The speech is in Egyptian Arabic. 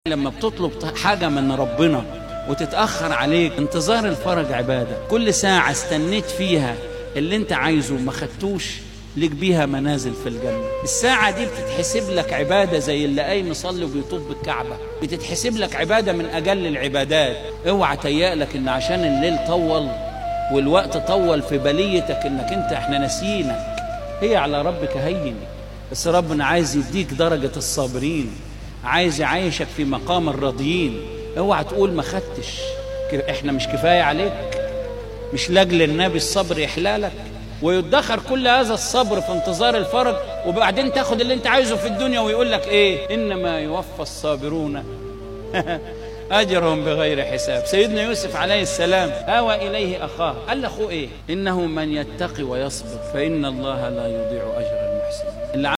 لما بتطلب حاجة من ربنا وتتأخر عليك انتظار الفرج عبادة كل ساعة استنيت فيها اللي انت عايزه ما خدتوش ليك بيها منازل في الجنة الساعة دي بتتحسب لك عبادة زي اللي قايم يصلي وبيطوف بالكعبة بتتحسب لك عبادة من أجل العبادات اوعى تيألك ان عشان الليل طول والوقت طول في بليتك انك انت احنا نسينك هي على ربك هين بس ربنا عايز يديك درجة الصابرين عايز يعيشك في مقام الراضيين اوعى تقول ما خدتش احنا مش كفاية عليك مش لاجل النبي الصبر يحلالك ويدخر كل هذا الصبر في انتظار الفرج وبعدين تاخد اللي انت عايزه في الدنيا ويقول لك ايه انما يوفى الصابرون اجرهم بغير حساب سيدنا يوسف عليه السلام اوى اليه اخاه قال لاخوه ايه انه من يتقي ويصبر فان الله لا يضيع اجر المحسنين